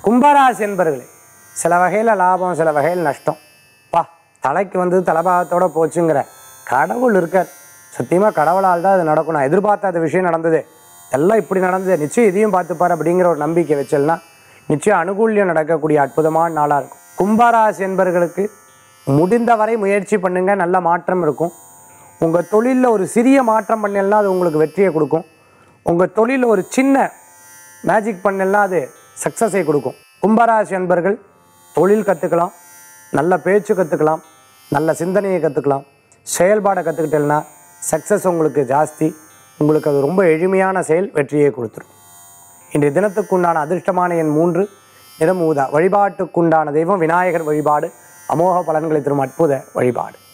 கும்பராசி என்பர்களே சில வகையில் லாபம் சில வகையில் நஷ்டம் பா தலைக்கு வந்து தலபாகத்தோட போச்சுங்கிற கடவுள் இருக்கார் சத்தியமாக கடவுளால் தான் அது நடக்கும் நான் எதிர்பார்த்த விஷயம் நடந்தது எல்லாம் இப்படி நடந்தது நிச்சயம் இதையும் பார்த்துப்பார் அப்படிங்கிற ஒரு நம்பிக்கை வச்சல்னா நிச்சயம் அனுகூல்யம் நடக்கக்கூடிய அற்புதமான நாளாக இருக்கும் கும்பராசி என்பர்களுக்கு முடிந்தவரை முயற்சி பண்ணுங்க நல்ல மாற்றம் இருக்கும் உங்கள் தொழிலில் ஒரு சிறிய மாற்றம் பண்ணலன்னா அது உங்களுக்கு வெற்றியை கொடுக்கும் உங்கள் தொழிலில் ஒரு சின்ன மேஜிக் பண்ணலன்னா அது சக்ஸஸை கொடுக்கும் கும்பராசி அன்பர்கள் தொழில் கற்றுக்கலாம் நல்ல பேச்சு கற்றுக்கலாம் நல்ல சிந்தனையை கற்றுக்கலாம் செயல்பாடை கற்றுக்கிட்டேன்னா சக்ஸஸ் உங்களுக்கு ஜாஸ்தி உங்களுக்கு அது ரொம்ப எளிமையான செயல் வெற்றியை கொடுத்துரும் இன்றைய தினத்துக்குண்டான அதிர்ஷ்டமான எண் மூன்று நிறம் ஊதா வழிபாட்டுக்குண்டான தெய்வம் விநாயகர் வழிபாடு அமோக பலன்களை தரும் அற்புத வழிபாடு